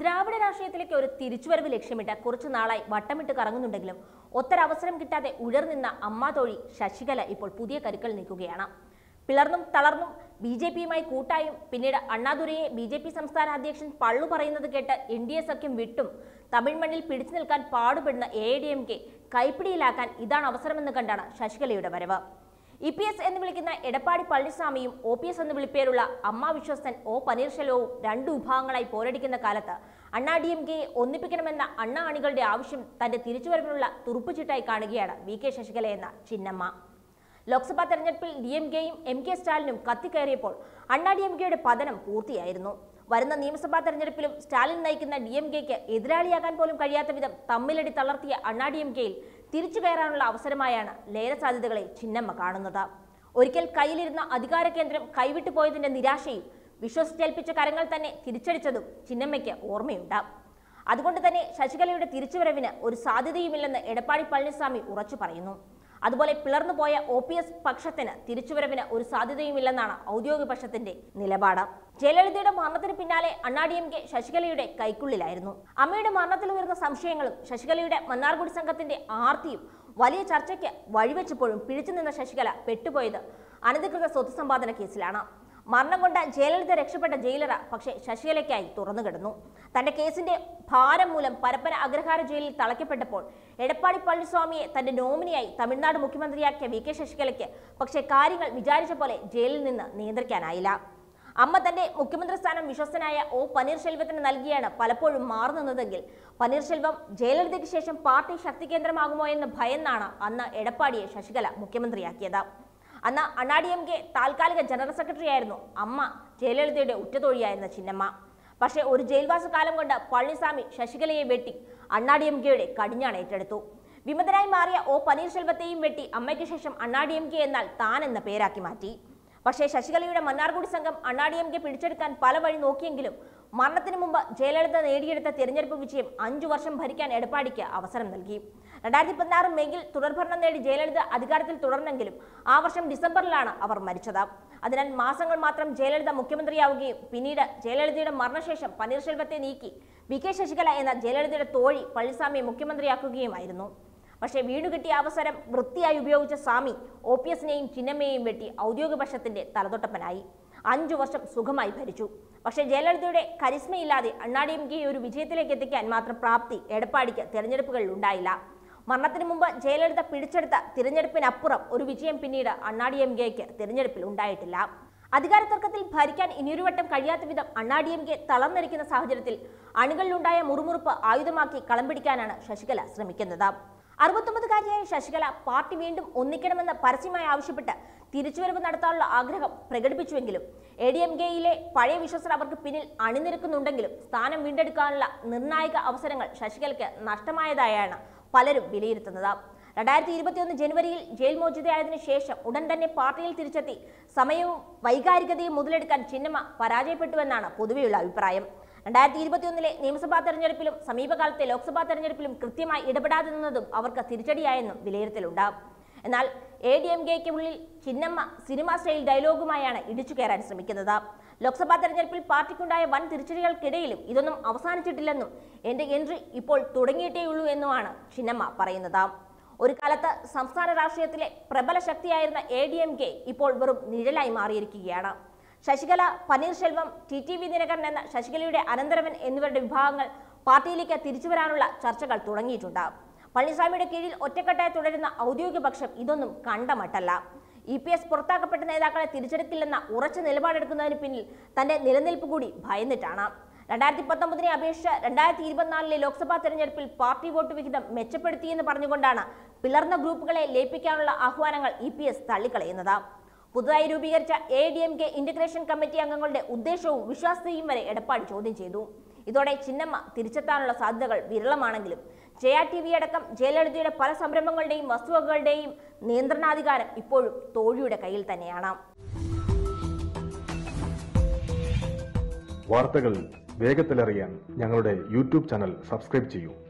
ദ്രാവിഡ രാഷ്ട്രീയത്തിലേക്ക് ഒരു തിരിച്ചുവരവ് ലക്ഷ്യമിട്ട് കുറച്ചു നാളായി വട്ടമിട്ട് കറങ്ങുന്നുണ്ടെങ്കിലും ഒത്തൊരവസരം കിട്ടാതെ ഉഴർനിന്ന അമ്മാതോഴി ശശികല ഇപ്പോൾ പുതിയ കരുക്കൾ നീക്കുകയാണ് പിളർന്നും തളർന്നും ബി ജെ പിയുമായി കൂട്ടായും പിന്നീട് അണ്ണാദുരയെ ബി ജെ പി സംസ്ഥാന അധ്യക്ഷൻ പള്ളു പറയുന്നത് കേട്ട് എൻ ഡി എ സഖ്യം വിട്ടും തമിഴ് മണ്ണിൽ പിടിച്ചു നിൽക്കാൻ പാടുപെടുന്ന എ ഡി എം കെ കൈപ്പിടിയിലാക്കാൻ ഇതാണ് അവസരമെന്ന് കണ്ടാണ് ശശികലയുടെ വരവ് ഇ പി എസ് എന്ന് വിളിക്കുന്ന എടപ്പാടി പളനിസ്വാമിയും ഒ പി എസ് എന്ന് വിളിപ്പേരുള്ള അമ്മ വിശ്വസ്തൻ ഒ പനീർശെൽവവും രണ്ടു വിഭാഗങ്ങളായി പോരടിക്കുന്ന കാലത്ത് അണ്ണാ ഡി എം കെയെ ഒന്നിപ്പിക്കണമെന്ന അണ്ണാ അണികളുടെ ആവശ്യം തന്റെ തിരിച്ചുവരവിനുള്ള തുറുപ്പുചിട്ടായി കാണുകയാണ് വി കെ ശശികല എന്ന ചിന്നമ്മ ലോക്സഭാ തെരഞ്ഞെടുപ്പിൽ ഡി എം കെയും എം കെ സ്റ്റാലിനും കത്തിക്കയറിയപ്പോൾ അണ്ണാ ഡി എം കെയുടെ പതനം പൂർത്തിയായിരുന്നു വരുന്ന നിയമസഭാ തെരഞ്ഞെടുപ്പിലും സ്റ്റാലിൻ നയിക്കുന്ന ഡി എം കെക്ക് എതിരാളിയാകാൻ പോലും കഴിയാത്ത വിധം തമ്മിലടി തളർത്തിയ അണ്ണാ ഡി എം കെയിൽ തിരിച്ചു കയറാനുള്ള അവസരമായാണ് ലേല സാധ്യതകളെ ചിന്നമ്മ കാണുന്നത് ഒരിക്കൽ കയ്യിലിരുന്ന അധികാര കേന്ദ്രം കൈവിട്ടു പോയതിന്റെ നിരാശയും വിശ്വസിച്ചേൽപ്പിച്ച കരങ്ങൾ തന്നെ തിരിച്ചടിച്ചതും ചിന്നമ്മയ്ക്ക് ഓർമ്മയുണ്ട് അതുകൊണ്ട് തന്നെ ശശികലയുടെ തിരിച്ചുവരവിന് ഒരു സാധ്യതയുമില്ലെന്ന് എടപ്പാടി പളനിസ്വാമി ഉറച്ചു പറയുന്നു അതുപോലെ പിളർന്നു പോയ ഒ പി എസ് പക്ഷത്തിന് തിരിച്ചുവരവിന് ഒരു സാധ്യതയുമില്ലെന്നാണ് ഔദ്യോഗിക പക്ഷത്തിന്റെ നിലപാട് ജയലളിതയുടെ മരണത്തിന് പിന്നാലെ അണ്ണാ ഡി എം കെ ശശികലയുടെ കൈക്കുള്ളിലായിരുന്നു അമ്മയുടെ മരണത്തിൽ ഉയർന്ന സംശയങ്ങളും ശശികലയുടെ മന്നാർകുടി സംഘത്തിന്റെ ആർത്തിയും വലിയ ചർച്ചയ്ക്ക് വഴിവെച്ചപ്പോഴും പിടിച്ചു നിന്ന ശശികല പെട്ടുപോയത് അനധികൃത സ്വത്ത് സമ്പാദന കേസിലാണ് മരണം കൊണ്ട് ജയലളിത രക്ഷപ്പെട്ട ജയിലറ പക്ഷേ ശശികലയ്ക്കായി തുറന്നു കിടന്നു തന്റെ കേസിന്റെ ഭാരം മൂലം പരപ്പന അഗ്രഹാര ജയിലിൽ തളയ്ക്കപ്പെട്ടപ്പോൾ എടപ്പാടി പളനിസ്വാമിയെ തന്റെ നോമിനിയായി തമിഴ്നാട് മുഖ്യമന്ത്രിയാക്കിയ വി കെ ശശികലയ്ക്ക് പക്ഷേ കാര്യങ്ങൾ വിചാരിച്ച പോലെ ജയിലിൽ നിന്ന് നിയന്ത്രിക്കാനായില്ല അമ്മ തന്റെ മുഖ്യമന്ത്രി സ്ഥാനം വിശ്വസ്തനായ ഒ പനീർശെൽവത്തിന് നൽകിയാണ് പലപ്പോഴും മാറുന്നതെങ്കിൽ പനീർശെൽവം ജയലളിതയ്ക്ക് ശേഷം പാർട്ടി ശക്തി കേന്ദ്രമാകുമോ എന്ന് ഭയന്നാണ് അന്ന് എടപ്പാടിയെ ശശികല മുഖ്യമന്ത്രിയാക്കിയത് അന്ന് അണ്ണാ ഡി എം കെ താൽക്കാലിക ജനറൽ സെക്രട്ടറി ആയിരുന്നു അമ്മ ജയലളിതയുടെ ഉറ്റതൊഴിയായിരുന്ന ചിന്നമ്മ പക്ഷേ ഒരു ജയിൽവാസ കാലം കൊണ്ട് പളനിസ്വാമി ശശികലയെ വെട്ടി അണ്ണാ ഡി എം കെയുടെ കടിഞ്ഞാണ് ഏറ്റെടുത്തു വിമതനായി മാറിയ ഒ പനീർശെൽവത്തെയും വെട്ടി അമ്മയ്ക്ക് ശേഷം അണ്ണാ ഡി എം കെ എന്നാൽ താൻ എന്ന പേരാക്കി മാറ്റി പക്ഷേ ശശികലയുടെ മന്നാർകുടി സംഘം അണ്ണാ ഡി എം കെ പിടിച്ചെടുക്കാൻ പല വഴി നോക്കിയെങ്കിലും മരണത്തിന് മുമ്പ് ജയലളിത നേടിയെടുത്ത തിരഞ്ഞെടുപ്പ് വിജയം അഞ്ചു വർഷം ഭരിക്കാൻ എടപ്പാടിക്ക് അവസരം നൽകി രണ്ടായിരത്തി പതിനാറ് മെയ്യിൽ തുടർഭരണം നേടി ജയലളിത അധികാരത്തിൽ തുടർന്നെങ്കിലും ആ വർഷം ഡിസംബറിലാണ് അവർ മരിച്ചത് അതിനാൽ മാസങ്ങൾ മാത്രം ജയലളിത മുഖ്യമന്ത്രിയാവുകയും പിന്നീട് ജയലളിതയുടെ മരണശേഷം പനീർശെൽവത്തെ നീക്കി വി കെ ശശികല എന്ന ജയലളിതയുടെ തോഴി പളനിസ്വാമിയെ മുഖ്യമന്ത്രിയാക്കുകയുമായിരുന്നു പക്ഷേ വീണു കിട്ടിയ അവസരം വൃത്തിയായി ഉപയോഗിച്ച സ്വാമി ഒ പി എസിനെയും ചിന്നമ്മയെയും വെട്ടി ഔദ്യോഗിക പക്ഷത്തിന്റെ തലതൊട്ടപ്പനായി അഞ്ചു വർഷം സുഖമായി ഭരിച്ചു പക്ഷേ ജയലളിതയുടെ കരിസ്മയില്ലാതെ അണ്ണാ ഡി എം കെ ഒരു വിജയത്തിലേക്ക് എത്തിക്കാൻ മാത്രം പ്രാപ്തി എടപ്പാടിക്ക് തെരഞ്ഞെടുപ്പുകളിൽ ഉണ്ടായില്ല മരണത്തിന് മുമ്പ് ജയലളിത പിടിച്ചെടുത്ത തിരഞ്ഞെടുപ്പിനപ്പുറം ഒരു വിജയം പിന്നീട് അണ്ണാ ഡി എം കെക്ക് തിരഞ്ഞെടുപ്പിൽ ഉണ്ടായിട്ടില്ല അധികാര തർക്കത്തിൽ ഭരിക്കാൻ ഇനിയൊരു വട്ടം കഴിയാത്ത വിധം അണ്ണാ ഡി എം കെ തളർന്നിരിക്കുന്ന സാഹചര്യത്തിൽ അണികളിലുണ്ടായ മുറുമുറുപ്പ് ആയുധമാക്കി കളം പിടിക്കാനാണ് ശശികല ശ്രമിക്കുന്നത് അറുപത്തൊമ്പതുകാരിയായ ശശികല പാർട്ടി വീണ്ടും ഒന്നിക്കണമെന്ന് പരസ്യമായി ആവശ്യപ്പെട്ട് തിരിച്ചുവരവ് നടത്താനുള്ള ആഗ്രഹം പ്രകടിപ്പിച്ചുവെങ്കിലും എ ഡി എം കെയിലെ പഴയ വിശ്വസർ അവർക്ക് പിന്നിൽ അണിനിരക്കുന്നുണ്ടെങ്കിലും സ്ഥാനം വീണ്ടെടുക്കാനുള്ള നിർണായക അവസരങ്ങൾ ശശികലയ്ക്ക് നഷ്ടമായതായാണ് പലരും വിലയിരുത്തുന്നത് രണ്ടായിരത്തി ഇരുപത്തിയൊന്ന് ജനുവരിയിൽ ജയിൽ മോചിതയായതിനു ശേഷം ഉടൻ തന്നെ പാർട്ടിയിൽ തിരിച്ചെത്തി സമയവും വൈകാരികതയും മുതലെടുക്കാൻ ചിന്നമ്മ പരാജയപ്പെട്ടുവെന്നാണ് പൊതുവെയുള്ള അഭിപ്രായം രണ്ടായിരത്തി ഇരുപത്തിയൊന്നിലെ നിയമസഭാ തെരഞ്ഞെടുപ്പിലും സമീപകാലത്തെ ലോക്സഭാ തെരഞ്ഞെടുപ്പിലും കൃത്യമായി ഇടപെടാതെ നിന്നതും അവർക്ക് തിരിച്ചടിയായെന്നും വിലയിരുത്തലുണ്ട് എന്നാൽ എ ഡി എം കെക്ക് ഉള്ളിൽ ചിന്നമ്മ സിനിമാ സ്റ്റൈൽ ഡയലോഗുമായാണ് ഇടിച്ചു കയറാൻ ശ്രമിക്കുന്നത് ലോക്സഭാ തെരഞ്ഞെടുപ്പിൽ പാർട്ടിക്കുണ്ടായ വൻ തിരിച്ചടികൾക്കിടയിലും ഇതൊന്നും അവസാനിച്ചിട്ടില്ലെന്നും എന്റെ എൻട്രി ഇപ്പോൾ തുടങ്ങിയിട്ടേയുള്ളൂ എന്നുമാണ് ചിന്നമ്മ പറയുന്നത് ഒരു കാലത്ത് സംസ്ഥാന രാഷ്ട്രീയത്തിലെ പ്രബല ശക്തിയായിരുന്ന എ ഡി എം കെ ഇപ്പോൾ വെറും നിഴലായി മാറിയിരിക്കുകയാണ് Sasikala Panneerselvam T T V Dinakaran എന്ന ശശികലയുടെ അനന്തരവൻ എന്നിവരുടെ വിഭാഗങ്ങൾ പാർട്ടിയിലേക്ക് തിരിച്ചു വരാനുള്ള ചർച്ചകൾ തുടങ്ങിയിട്ടുണ്ട് പളനിസ്വാമിയുടെ കീഴിൽ ഒറ്റക്കെട്ടായി തുടരുന്ന ഔദ്യോഗിക പക്ഷം ഇതൊന്നും കണ്ടമട്ടല്ല ഇ പി എസ് പുറത്താക്കപ്പെട്ട നേതാക്കളെ തിരിച്ചെടുക്കില്ലെന്ന ഉറച്ച നിലപാടെടുക്കുന്നതിന് പിന്നിൽ തന്റെ നിലനിൽപ്പ് കൂടി ഭയന്നിട്ടാണ് രണ്ടായിരത്തി പത്തൊമ്പതിനെ അപേക്ഷിച്ച് രണ്ടായിരത്തി ഇരുപത്തിനാലിലെ ലോക്സഭാ തെരഞ്ഞെടുപ്പിൽ പാർട്ടി വോട്ട് വിഹിതം മെച്ചപ്പെടുത്തിയെന്ന് പറഞ്ഞുകൊണ്ടാണ് പിളർന്ന ഗ്രൂപ്പുകളെ ലയിപ്പിക്കാനുള്ള ആഹ്വാനങ്ങൾ ഇ പി എസ് തള്ളിക്കളയുന്നത് പുതുതായി രൂപീകരിച്ച A D M K integration committee അംഗങ്ങളുടെ ഉദ്ദേശവും വിശ്വാസ്യതയും വരെ എടപ്പാടി ചോദ്യം ചെയ്തു ഇതോടെ ചിന്നമ്മ തിരിച്ചെത്താനുള്ള സാധ്യതകൾ വിരളമാണെങ്കിലും ജയ ടി വി അടക്കം ജയലളിതയുടെ പല സംരംഭങ്ങളുടെയും വസ്തുവകകളുടെയും നിയന്ത്രണാധികാരം ഇപ്പോഴും തോഴിയുടെ കയ്യിൽ തന്നെയാണ് വാർത്തകൾ വേഗത്തിലറിയാൻ ഞങ്ങളുടെ യൂട്യൂബ് ചാനൽ സബ്സ്ക്രൈബ് ചെയ്യൂ